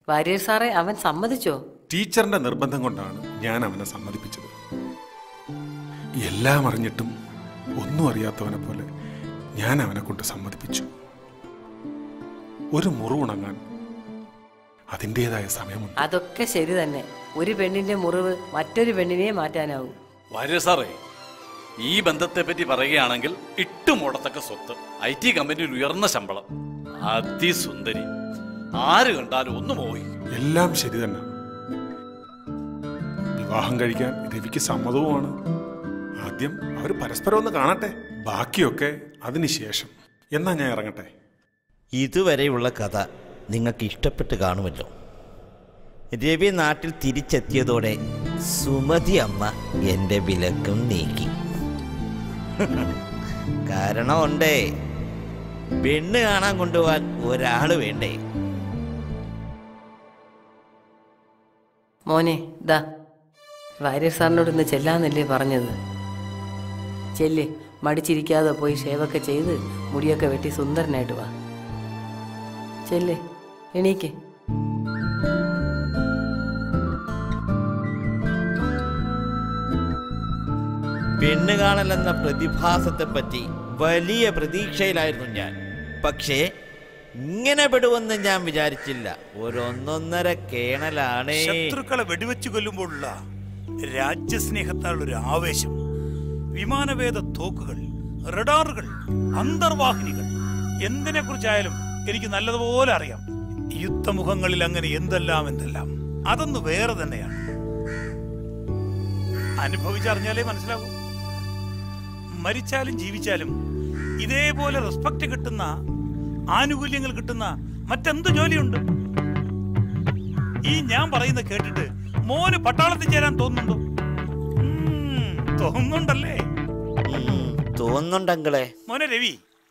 വാര്യർ സാറേ അവൻ സമ്മതിച്ചോ ടീച്ചറിന്റെ നിർബന്ധം കൊണ്ടാണ് ഞാൻ അവനെ സമ്മതിപ്പിച്ചത് എല്ലാം അറിഞ്ഞിട്ടും ഒന്നും അറിയാത്തവനെ പോലെ ഞാൻ അവനെ കൊണ്ട് സമ്മതിപ്പിച്ചു ഒരു മുറിവുണങ്ങാൻ അതിൻ്റെതായ സമയമുണ്ട് അതൊക്കെ ശരി തന്നെ ഒരു പെണ്ണിന്റെ മുറിവ് മറ്റൊരു പെണ്ണിനെ മാറ്റാനാവൂ വാര്യ സാറേ ഈ ബന്ധത്തെ പറ്റി പറയുകയാണെങ്കിൽ ഇട്ടുമൂടത്തക്ക സ്വത്ത് ഐ ടി കമ്പനിയിൽ ഉയർന്ന ശമ്പളം അതിസുന്ദരി ആര് കണ്ടാലും ഒന്ന് മോഹിക്കും എല്ലാം ശരി തന്നെ വിവാഹം കഴിക്കാൻ രവിക്ക് സമ്മതവുമാണ് ആദ്യം അവർ പരസ്പരം ഒന്ന് കാണട്ടെ ബാക്കിയൊക്കെ അതിനുശേഷം എന്നാ ഞാൻ ഇറങ്ങട്ടെ ഇതുവരെയുള്ള കഥ നിങ്ങൾക്ക് ഇഷ്ടപ്പെട്ട് കാണുമല്ലോ രവി നാട്ടിൽ തിരിച്ചെത്തിയതോടെ സുമതി അമ്മ എൻ്റെ വിലക്കും നീക്കി കാരണമുണ്ടേ പെണ്ണ് കാണാൻ കൊണ്ടുപോകാൻ ഒരാൾ വേണ്ടേ മോനെ ദാ വാര്യർ സാറിനോട് ഇന്ന് ചെല്ലാന്നല്ലേ പറഞ്ഞത് ചെല്ല് മടിച്ചിരിക്കാതെ പോയി ഷേവൊക്കെ ചെയ്ത് മുടിയൊക്കെ വെട്ടി സുന്ദരനായിട്ട് വാ ചെല്ല് എണീക്ക് പെണ്ണ് കാണലെന്ന പ്രതിഭാസത്തെപ്പറ്റി വലിയ പ്രതീക്ഷയിലായിരുന്നു ഞാൻ പക്ഷേ ഇങ്ങനെ പെടുമെന്ന് ഞാൻ വിചാരിച്ചില്ല ഒരൊന്നൊന്നര കേണലാണേ ശത്രുക്കളെ വെടിവെച്ചു കൊല്ലുമ്പോഴുള്ള രാജ്യസ്നേഹത്താലുള്ള ഒരു ആവേശം വിമാനവേദ തോക്കുകൾ റഡാറുകൾ അന്തർവാഹിനികൾ എന്തിനെ കുറിച്ചായാലും എനിക്ക് നല്ലതുപോലെ അറിയാം യുദ്ധമുഖങ്ങളിൽ അങ്ങനെ എന്തെല്ലാം എന്തെല്ലാം അതൊന്ന് വേറെ തന്നെയാണ് അനുഭവിച്ചറിഞ്ഞാലേ മനസ്സിലാകൂ മരിച്ചാലും ജീവിച്ചാലും ഇതേപോലെ റെസ്പെക്ട് കിട്ടുന്ന ആനുകൂല്യങ്ങൾ കിട്ടുന്ന മറ്റെന്ത് ജോലിയുണ്ട് ഈ ഞാൻ പറയുന്ന കേട്ടിട്ട് മോന് പട്ടാളത്തിൽ ചേരാൻ തോന്നുന്നുണ്ടോ ഉം, തോന്നുന്നുണ്ടല്ലേ ഉം, തോന്നുന്നുണ്ടെങ്കിലേ മോനെ രവി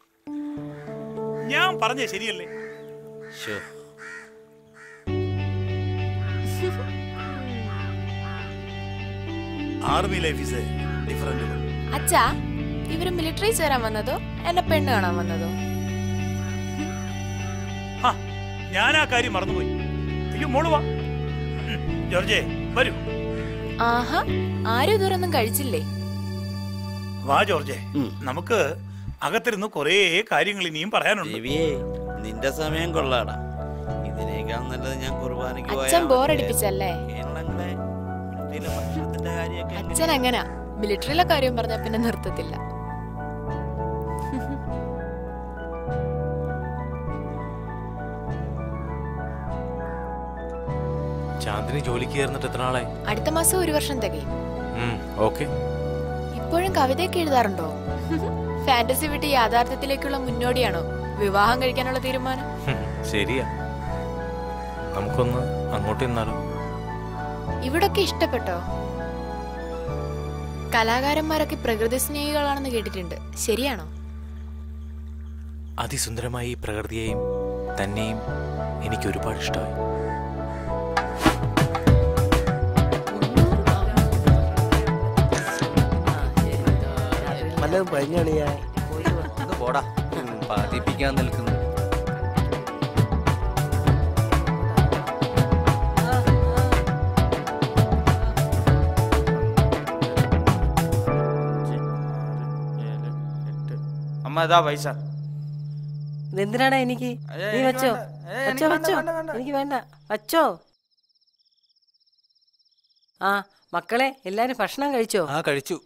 ഞാൻ പറഞ്ഞ ശരിയല്ലേ ശോ ആർമി ലൈഫ് ഇസ് ഡിഫറെന്റ് അച്ഛാ ഇവര് മിലിറ്ററി ചേരാൻ വന്നതോ എന്നെ പെണ്ണ് കാണാൻ വന്നതോ ഞാൻ ആ കാര്യം മറന്നുപോയി അയ്യോ മോള് വാ ഉം, ജോർജേ വരൂ ആഹാ ആരും ഇതുവരൊന്നും കഴിച്ചില്ലേ വാ ജോർജേ നമുക്ക് അകത്തിരുന്ന് കുറേ കാര്യങ്ങൾ ഇനിയും പറയാനുണ്ട് രവിയേ നിന്റെ സമയം കൊള്ളാടാ ഇതിനേക്കാൾ നല്ലത് ഞാൻ കുർബാനയ്ക്ക് പോയാ അച്ഛൻ മതിയായിരുന്നു. ബോറടിപ്പിച്ചല്ലേ കേരളങ്ങളെ മിലിറ്ററിയിലെ ഭക്ഷണത്തിന്റെ കാര്യമൊക്കെ അച്ഛൻ എങ്ങനാ മിലിറ്ററിയിലെ കാര്യം പറഞ്ഞാ പിന്നെ നിർത്തത്തില്ല ചാന്ദിനി ജോലിക്ക് കയറുന്നിട്ട് എത്ര നാളായി അടുത്ത മാസം ഒരു വർഷം തികയും ഓക്കെ ഇപ്പോഴും കവിതയൊക്കെ എഴുതാറുണ്ടോ ഫാന്റസി വിട്ട് യാഥാർത്ഥ്യത്തിലേക്കുള്ള മുന്നോടിയാണോ വിവാഹം കഴിക്കാനുള്ള തീരുമാനം ശരിയാ നമുക്കൊന്ന് അങ്ങോട്ട് നിന്നാലോ ഇവിടൊക്കെ ഇഷ്ടപ്പെട്ടോ കലാകാരന്മാരൊക്കെ പ്രകൃതി സ്നേഹികളാണെന്ന് കേട്ടിട്ടുണ്ട് ശരിയാണോ അതിസുന്ദരമായ ഈ പ്രകൃതിയെയും തന്നെയും എനിക്ക് ഒരുപാട് ഇഷ്ടമായി വല്ലതും പഴിഞ്ഞളിയാ പോടാ പാതിപ്പിക്കാൻ നിൽക്കുന്നു അമ്മ ഇതാ പൈസ ഇതെന്തിനാടാ എനിക്ക് ഏയ്, നീ എനിക്ക് വെച്ചോ വേണ്ട. ഏയ്, വെച്ചോ എനിക്ക് വെച്ചോ വേണ്ട, വേണ്ട, വേണ്ട. എനിക്ക് വേണ്ട വച്ചോ ആ മക്കളെ എല്ലാരും ഭക്ഷണം കഴിച്ചോ ആ കഴിച്ചു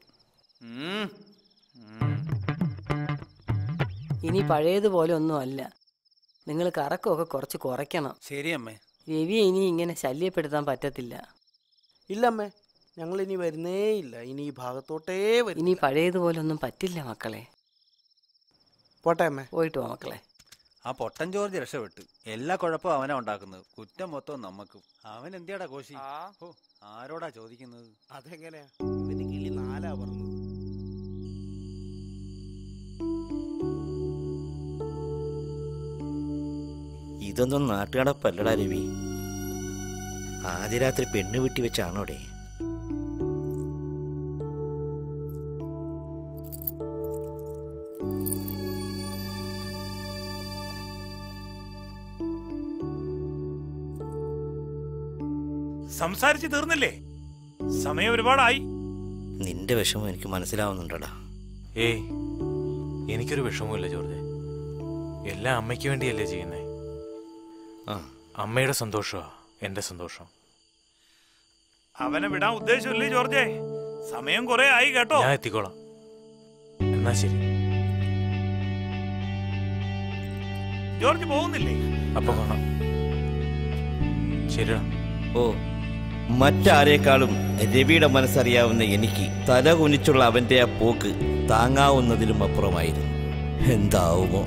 ഇനി പഴയതുപോലെ ഒന്നും അല്ല നിങ്ങൾ കറക്കമൊക്കെ കുറച്ച് കുറയ്ക്കണം ശരി അമ്മേ രവിയെ ഇനി ഇങ്ങനെ ശല്യപ്പെടുത്താൻ പറ്റത്തില്ല ഇല്ല അമ്മേ ഞങ്ങൾ ഇനി വരുന്നേ ഇല്ല ഇനി ഈ ഭാഗത്തോട്ടേ വരും ഇനി പഴയതുപോലെ ഒന്നും പറ്റില്ല മക്കളെ പോട്ടെ അമ്മേ പോയിട്ട് പോ മക്കളെ ആ പൊട്ടൻ ജോർജ് രക്ഷപ്പെട്ടു എല്ലാ കുഴപ്പവും അവനാ ഉണ്ടാക്കുന്നത് കുറ്റം മൊത്തം നമുക്കും അവൻ എന്തിയാടാ കോശി ഓ ആരോടാ ചോദിക്കുന്നത് അതെങ്ങനെയാ ഇവന് കിളി നാലാ പറഞ്ഞത് ഇതൊന്നും നാട്ടുകടപ്പല്ലടാ രവി ആദ്യ രാത്രി പെണ്ണ് വീട്ടി വെച്ചാണോടെ സംസാരിച്ച് തീർന്നില്ലേ സമയം ഒരുപാടായി നിന്റെ വിഷമം എനിക്ക് മനസ്സിലാവുന്നുണ്ടടാ ഏയ് എനിക്കൊരു വിഷമവുമില്ല ജോർജ് എല്ലാം അമ്മയ്ക്ക് വേണ്ടിയല്ലേ ചെയ്യുന്നേ ആ അമ്മയുടെ സന്തോഷമാ എന്റെ സന്തോഷം അവനെ വിടാൻ ഉദ്ദേശമില്ലേ ജോർജേ സമയം കുറെ ആയി കേട്ടോ ഞാൻ എത്തിക്കോളാം എന്നാ ശരി ജോർജ് പോകുന്നില്ലേ അപ്പൊ കാണാം ശരിടാ ഓ മറ്റാരേക്കാളും രവിയുടെ മനസ്സറിയാവുന്ന എനിക്ക് തല കുനിച്ചുള്ള അവന്റെ ആ പോക്ക് താങ്ങാവുന്നതിലും അപ്പുറമായിരുന്നു എന്താവുമോ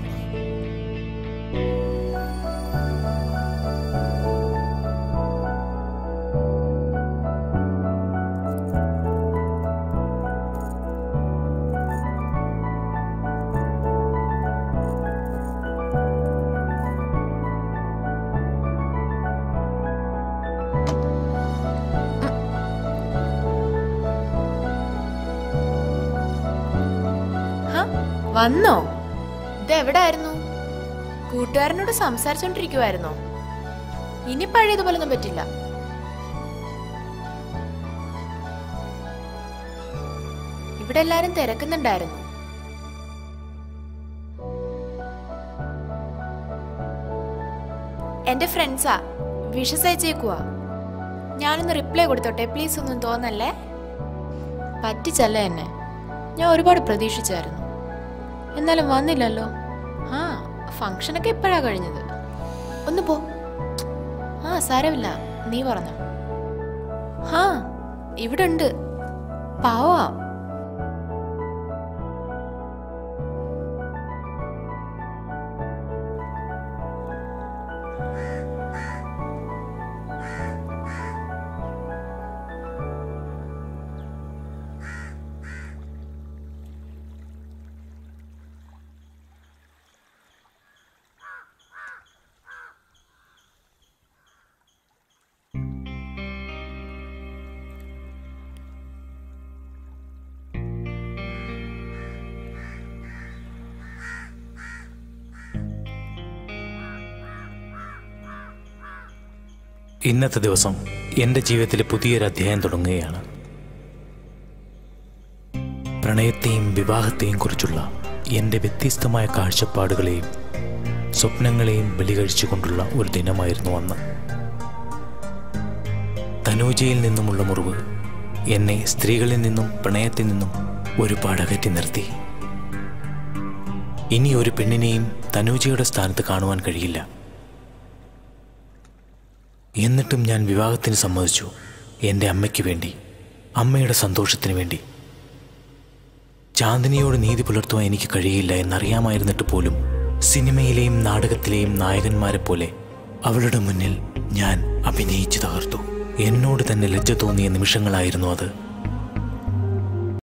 ഹ? വന്നോ ഇത് എവിടായിരുന്നു കൂട്ടുകാരനോട് സംസാരിച്ചോണ്ടിരിക്കുവായിരുന്നോ ഇനി പഴയതുപോലൊന്നും പറ്റില്ല ഇവിടെ എല്ലാരും തിരക്കുന്നുണ്ടായിരുന്നു എന്റെ ഫ്രണ്ട്സാ വിഷസ് അയച്ചേക്കുവാ ഞാനൊന്ന് റിപ്ലൈ കൊടുത്തോട്ടെ പ്ലീസ് ഒന്നും തോന്നല്ലേ പറ്റിച്ചല്ല എന്നെ ഞാൻ ഒരുപാട് പ്രതീക്ഷിച്ചായിരുന്നു എന്നാലും വന്നില്ലല്ലോ ആ ഫംഗ്ഷനൊക്കെ എപ്പോഴാ കഴിഞ്ഞത് ഒന്ന് പോ ആ സാരമില്ല നീ പറഞ്ഞോ ഹാ ഇവിടെ ഉണ്ട് പാവാ ഇന്നത്തെ ദിവസം എൻ്റെ ജീവിതത്തിലെ പുതിയൊരു അധ്യായം തുടങ്ങുകയാണ് പ്രണയത്തെയും വിവാഹത്തെയും കുറിച്ചുള്ള എൻ്റെ വ്യത്യസ്തമായ കാഴ്ചപ്പാടുകളെയും സ്വപ്നങ്ങളെയും ബലികഴിച്ചുകൊണ്ടുള്ള ഒരു ദിനമായിരുന്നു അന്ന് തനൂജയിൽ നിന്നുമുള്ള മുറിവ് എന്നെ സ്ത്രീകളിൽ നിന്നും പ്രണയത്തിൽ നിന്നും ഒരുപാട് അകറ്റി നിർത്തി ഇനി ഒരു പെണ്ണിനെയും തനൂജയുടെ സ്ഥാനത്ത് കാണുവാൻ കഴിയില്ല എന്നിട്ടും ഞാൻ വിവാഹത്തിന് സമ്മതിച്ചു എൻ്റെ അമ്മയ്ക്ക് വേണ്ടി അമ്മയുടെ സന്തോഷത്തിന് വേണ്ടി ചാന്ദിനിയോട് നീതി പുലർത്തുവാൻ എനിക്ക് കഴിയില്ല എന്നറിയാമായിരുന്നിട്ട് പോലും സിനിമയിലെയും നാടകത്തിലെയും നായകന്മാരെ പോലെ അവളുടെ മുന്നിൽ ഞാൻ അഭിനയിച്ചു തകർത്തു എന്നോട് തന്നെ ലജ്ജ തോന്നിയ നിമിഷങ്ങളായിരുന്നു അത്